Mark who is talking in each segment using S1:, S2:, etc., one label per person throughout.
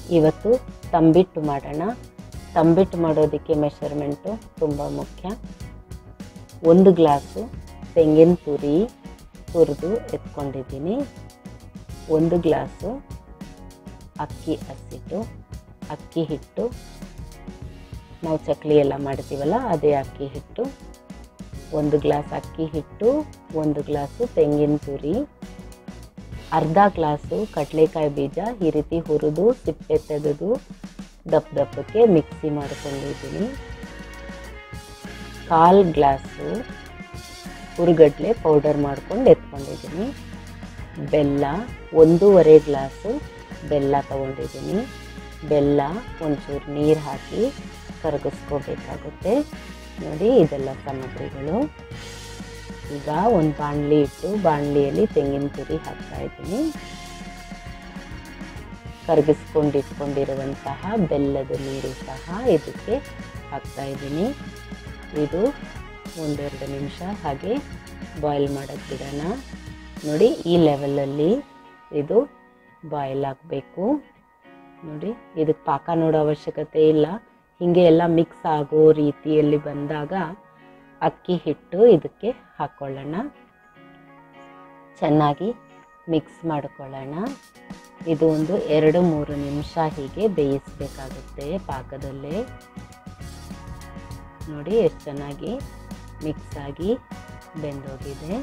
S1: ಇವತ್ತು ತಂಬಿಟ್ಟು ಮಾಡೋಣ ತಂಬಿಟ್ಟು ಮಾಡೋದಕ್ಕೆ ಮೆಷರ್ಮೆಂಟು ತುಂಬ ಮುಖ್ಯ ಒಂದು ಗ್ಲಾಸು ತೆಂಗಿನ ತುರಿ ತುರಿದು ಎತ್ಕೊಂಡಿದ್ದೀನಿ ಒಂದು ಗ್ಲಾಸು ಅಕ್ಕಿ ಹಸಿಟ್ಟು ಅಕ್ಕಿ ಹಿಟ್ಟು ನಾವು ಚಕ್ಲಿ ಎಲ್ಲ ಮಾಡ್ತೀವಲ್ಲ ಅದೇ ಅಕ್ಕಿ ಹಿಟ್ಟು ಒಂದು ಗ್ಲಾಸ್ ಅಕ್ಕಿ ಹಿಟ್ಟು ಒಂದು ಗ್ಲಾಸು ತೆಂಗಿನ ತುರಿ ಅರ್ಧ ಗ್ಲಾಸು ಕಡಲೆಕಾಯಿ ಬೀಜ ಈ ರೀತಿ ಹುರಿದು ಸಿಪ್ಪೆ ತೆಗೆದು ದಪ್ಪ ದಪ್ಪಕ್ಕೆ ಮಿಕ್ಸಿ ಮಾಡ್ಕೊಂಡಿದ್ದೀನಿ ಕಾಲು ಗ್ಲಾಸು ಹುರುಗಡ್ಲೆ ಪೌಡರ್ ಮಾಡ್ಕೊಂಡು ಎತ್ಕೊಂಡಿದ್ದೀನಿ ಬೆಲ್ಲ ಒಂದೂವರೆ ಗ್ಲಾಸು ಬೆಲ್ಲ ತಗೊಂಡಿದ್ದೀನಿ ಬೆಲ್ಲ ಒಂಚೂರು ನೀರು ಹಾಕಿ ಕರಗಿಸ್ಕೋಬೇಕಾಗುತ್ತೆ ನೋಡಿ ಇದೆಲ್ಲ ಸಾಮಗ್ರಿಗಳು ಈಗ ಒಂದು ಬಾಣಲಿ ಇಟ್ಟು ಬಾಣಲಿಯಲ್ಲಿ ತೆಂಗಿನ ತುರಿ ಹಾಕ್ತಾ ಇದ್ದೀನಿ ಕರಗಿಸ್ಕೊಂಡು ಇಟ್ಕೊಂಡಿರುವಂತಹ ಬೆಲ್ಲದ ನೀರು ಸಹ ಇದಕ್ಕೆ ಹಾಕ್ತಾ ಇದ್ದೀನಿ ಇದು ಒಂದೆರಡು ನಿಮಿಷ ಹಾಗೆ ಬಾಯ್ಲ್ ಮಾಡೋಕ್ಕೆ ಬಿಡೋಣ ನೋಡಿ ಈ ಲೆವೆಲಲ್ಲಿ ಇದು ಬಾಯ್ಲ್ ಆಗಬೇಕು ನೋಡಿ ಇದಕ್ಕೆ ಪಾಕ ನೋಡೋ ಅವಶ್ಯಕತೆ ಇಲ್ಲ ಹೀಗೆ ಎಲ್ಲ ಮಿಕ್ಸ್ ಆಗೋ ರೀತಿಯಲ್ಲಿ ಬಂದಾಗ ಅಕ್ಕಿ ಹಿಟ್ಟು ಇದಕ್ಕೆ ಹಾಕ್ಕೊಳ್ಳೋಣ ಚೆನ್ನಾಗಿ ಮಿಕ್ಸ್ ಮಾಡ್ಕೊಳ್ಳೋಣ ಇದು ಒಂದು ಎರಡು ಮೂರು ನಿಮಿಷ ಹೀಗೆ ಬೇಯಿಸಬೇಕಾಗುತ್ತೆ ಪಾಕದಲ್ಲೇ ನೋಡಿ ಎಷ್ಟು ಚೆನ್ನಾಗಿ ಮಿಕ್ಸ್ ಆಗಿ ಬೆಂದೋಗಿದೆ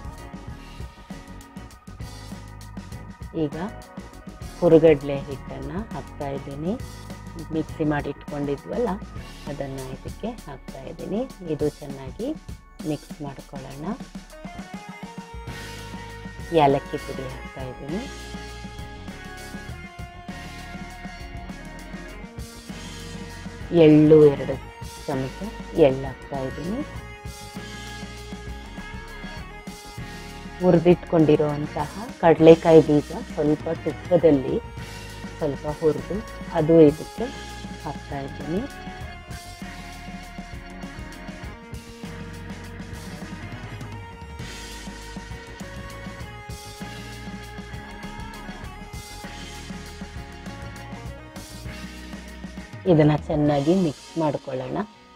S1: ಈಗ ಹುರುಗಡ್ಲೆ ಹಿಟ್ಟನ್ನು ಹಾಕ್ತಾ ಇದ್ದೀನಿ ಮಿಕ್ಸಿ ಮಾಡಿ ಇಟ್ಕೊಂಡಿದ್ವಲ್ಲ ಅದನ್ನು ಇದಕ್ಕೆ ಹಾಕ್ತಾ ಇದ್ದೀನಿ ಇದು ಚೆನ್ನಾಗಿ ಮಿಕ್ಸ್ ಮಾಡ್ಕೊಳ್ಳೋಣ ಏಲಕ್ಕಿ ಪುಡಿ ಹಾಕ್ತಾ ಇದ್ದೀನಿ ಎಳ್ಳು ಎರಡು ಚಮಚ ಎಳ್ಳು ಹಾಕ್ತಾ ಇದ್ದೀನಿ ಹುರಿದಿಟ್ಕೊಂಡಿರುವಂತಹ ಕಡಲೆಕಾಯಿ ಬೀಜ ಸ್ವಲ್ಪ ತುಪ್ಪದಲ್ಲಿ ಸ್ವಲ್ಪ ಹುರಿದು ಅದು ಇದಕ್ಕೆ ಹಾಕ್ತಾ ಇದ್ದೀನಿ ಇದನ್ನು ಚೆನ್ನಾಗಿ ಮಿಕ್ಸ್ ಮಾಡ್ಕೊಳ್ಳೋಣ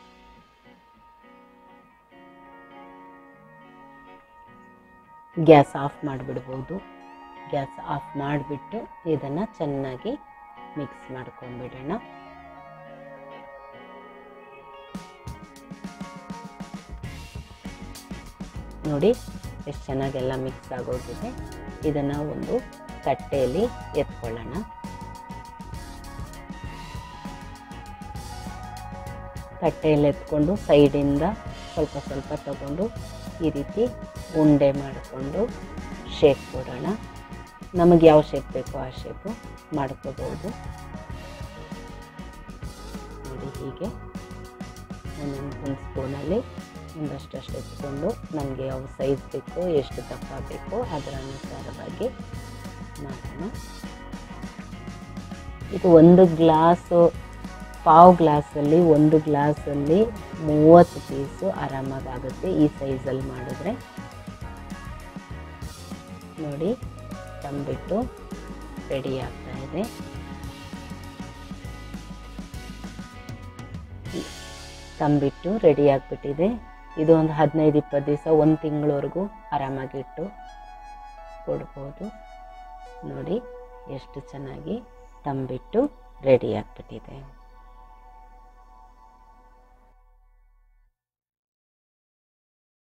S1: ಗ್ಯಾಸ್ ಆಫ್ ಮಾಡಿಬಿಡ್ಬೋದು ಗ್ಯಾಸ್ ಆಫ್ ಮಾಡಿಬಿಟ್ಟು ಇದನ್ನು ಚೆನ್ನಾಗಿ ಮಿಕ್ಸ್ ಮಾಡ್ಕೊಂಡ್ಬಿಡೋಣ ನೋಡಿ ಎಷ್ಟು ಚೆನ್ನಾಗೆಲ್ಲ ಮಿಕ್ಸ್ ಆಗೋಗಿದೆ ಇದನ್ನು ಒಂದು ತಟ್ಟೆಯಲ್ಲಿ ಎತ್ಕೊಳ್ಳೋಣ ತಟ್ಟೆಯಲ್ಲಿ ಎತ್ಕೊಂಡು ಸೈಡಿಂದ ಸ್ವಲ್ಪ ಸ್ವಲ್ಪ ತಗೊಂಡು ಈ ರೀತಿ ಉಂಡೆ ಮಾಡಿಕೊಂಡು ಶೇಪ್ ಕೊಡೋಣ ನಮಗೆ ಯಾವ ಶೇಪ್ ಬೇಕೋ ಆ ಶೇಪು ಮಾಡ್ಕೋಬೋದು ನೋಡಿ ಹೀಗೆ ಒಂದೊಂದು ಒಂದು ಸ್ಪೂನಲ್ಲಿ ಒಂದಷ್ಟಷ್ಟು ಎತ್ಕೊಂಡು ನಮಗೆ ಯಾವ ಸೈಜ್ ಬೇಕೋ ಎಷ್ಟು ದಪ್ಪ ಬೇಕೋ ಅದರ ಅನುಸಾರವಾಗಿ ಮಾಡೋಣ ಇದು ಒಂದು ಗ್ಲಾಸು ಪಾವು ಗ್ಲಾಸಲ್ಲಿ ಒಂದು ಗ್ಲಾಸಲ್ಲಿ ಮೂವತ್ತು ಪೀಸು ಆರಾಮಾಗುತ್ತೆ ಈ ಸೈಜಲ್ಲಿ ಮಾಡಿದ್ರೆ ನೋಡಿ ತಂಬಿಟ್ಟು ರೆಡಿ ಆಗ್ತಾ ಇದೆ ತಂಬಿಟ್ಟು ರೆಡಿ ಆಗಿಬಿಟ್ಟಿದೆ ಇದು ಒಂದು ಹದಿನೈದು ಇಪ್ಪತ್ತು ದಿವಸ ಒಂದು ತಿಂಗಳವರೆಗೂ ಆರಾಮಾಗಿಟ್ಟು ಕೊಡ್ಬೋದು ನೋಡಿ ಎಷ್ಟು ಚೆನ್ನಾಗಿ ತಂಬಿಟ್ಟು ರೆಡಿ ಆಗಿಬಿಟ್ಟಿದೆ